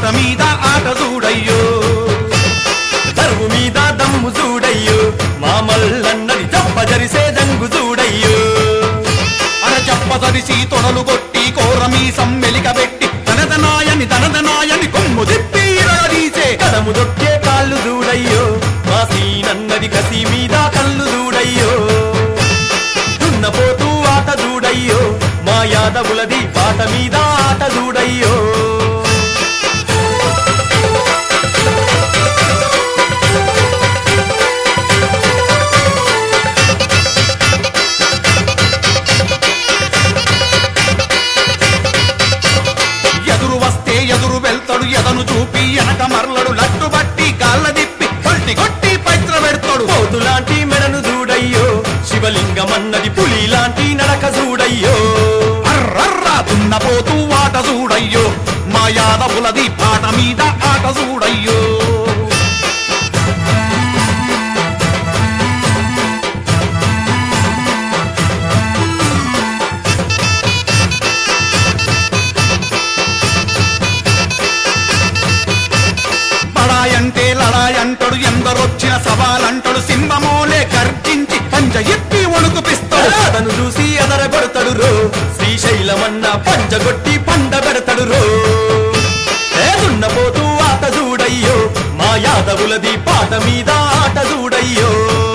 మీద ఆట చూడయ్యో దరువు మీద దమ్ము చూడయ్యో మా మల్లన్నది చెప్ప జరిసే దంగు చూడయ్యో అర చెప్ప తడిసి తొడలు కొట్టి కోరమీ సమ్మెలికబెట్టి తనదనాయని తనదనాయని కొమ్ము తిప్పి ఇరగదీసే కదము దొక్కే కాళ్ళు చూడయ్యో మా సీనన్నది కసి మీద కళ్ళు చూడయ్యో దున్నపోతూ ఆట చూడయ్యో మా యాదవులది పాట మీద ఆట చూడయ్యో ఎదురు వస్తే ఎదురు వెళ్తాడు ఎదను చూపి వెనక మరలడు లట్టు బట్టి గాళ్ళ దిప్పి కొట్టి కొట్టి పైత్ర పెడతాడు పోతు లాంటి మెడను చూడయ్యో శివలింగం అన్నది పులి లాంటి నడక చూడయ్యో అర్రర్రా దున్నపోతూ ఆట చూడయ్యో మా యాదవులది పాట మీద ఆట చూడయ్యో పడాయంటే లడాయంటాడు ఎందరొచ్చిన సవాలంటాడు సింహమోలే గర్జించి పంజ ఎత్తి వణుకుపిస్తాడు అతను చూసి ఎదరగొడతాడు రో శ్రీశైలమన్న పంజగొట్టి పండ పెడతాడు రో ఏదున్నపోతూ ఆట చూడయ్యో మా యాదవులది పాట మీద ఆట చూడయ్యో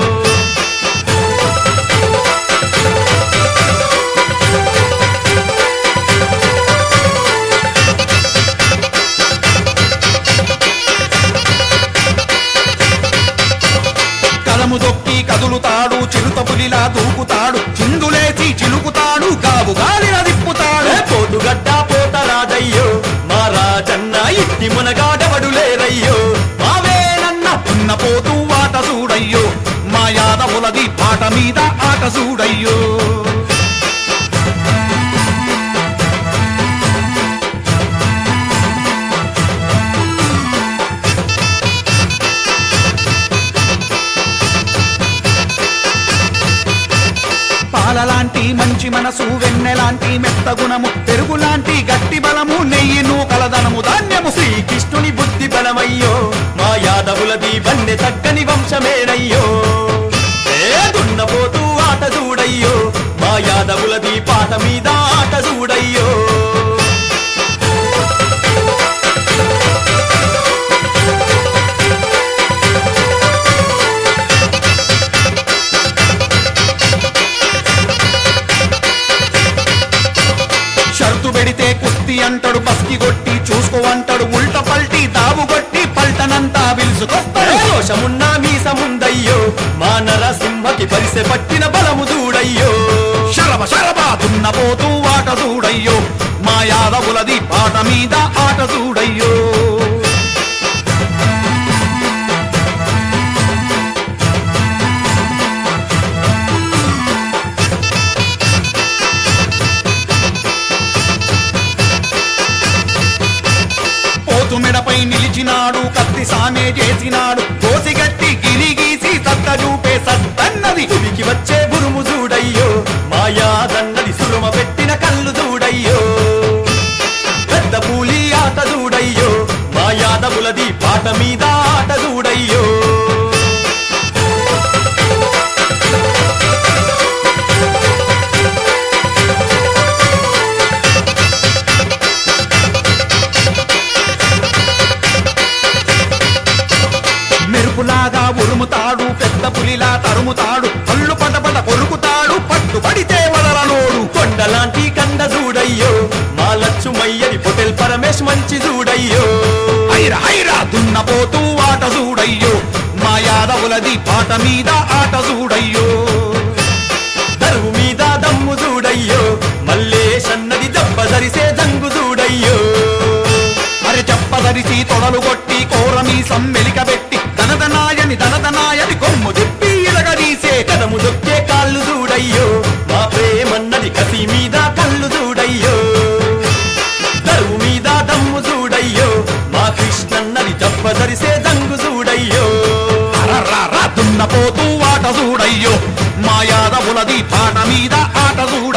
కలము దొక్కి కదులుతాడు చిరుత పులిలా దూకుతాడు చిందులేసి చిలుకుతాడు గావు గాలిన దిప్పుతాడు పోతుగడ్డ పోత రాజయ్యో మా రాజన్న ఇట్టి మునగాడవడు లేరయ్యో మావేనన్న ఉన్న పోతూ ఆట చూడయ్యో మా యాదవులది పాట మీద ఆట చూడయ్యో పాలలాంటి మంచి మనసు వెన్నెలాంటి మెత్త గుణము పెరుగులాంటి గట్టి బలము నెయ్యి నూకలదనము ధాన్యము శ్రీకృష్ణుని బుద్ధి బలమయ్యో మా యాదవులది వన్నె తగ్గని వంశమేనయ్యో ఏదున్నపోతూ ఆట చూడయ్యో మా యాదవులది పాట మీద ఆట చూడయ్యో షరతు పెడితే కుస్తీ అంటాడు బస్కి కొట్టి చూసుకో అంటాడు ఉల్ట పల్టి దావు కొట్టి పల్టనంతా పిలుచుకొస్తాడు దోషమున్నా మీసముందయ్యో మా నరసింహకి పరిసె పట్టిన బలము చూడయ్యో శరభ శరభ దున్నపోతూ ఆట చూడయ్యో మా యాదవులది పాట మీద ఆట చూడయ్యో పోతు మెడపై నిలిచినాడు కత్తి సామే చేసినాడు కోసిగట్టి గిరి గీసి సత్త చూపే సత్తన్నది తుడికి వచ్చే గురుము చూడయ్యో మాయాదన్నది సురుమ పెట్టిన కళ్ళు చూడయ్యో పెద్ద పూలి ఆట చూడయ్యో మా యాదవులది పాట మీద ఆట చూడయ్యో మెరుపులాగా ఉరుముతాడు పెద్ద పులిలా తరుముతాడు కళ్ళు పటపట కొరుకుతాడు పట్టుబడితే వదలనోడు కొండలాంటి కండ చూడయ్యో మా లచ్చుమయ్యని పొటెల్ పరమేశ్ మంచి చూడయ్యో హైరా హైరా దున్నపోతూ ఆట చూడయ్యో మా యాదవులది పాట మీద ఆట చూడయ్యో దరువు మీద దమ్ము చూడయ్యో మల్లేశన్నది దెబ్బ ధరిసే దంగు చూడయ్యో అరే చెప్పదరిసి తొడలు కొట్టి కోరమీ సమ్మెలికబెట్టి ధనదనాయని ధనదనాయని కొమ్ము తిప్పి ఇరగదీసే కదము దొక్కే కాళ్ళు చూడయ్యో మా ప్రేమన్నది కసి మీద కళ్ళు చూడయ్యో దరువు మీద దమ్ము చూడయ్యో మా కృష్ణన్నది దెబ్బ ధరిసే దంగు చూడయ్యో అరర్రా దున్నపోతూ ఆట చూడయ్యో మా యాదవులది పాట మీద ఆట చూడ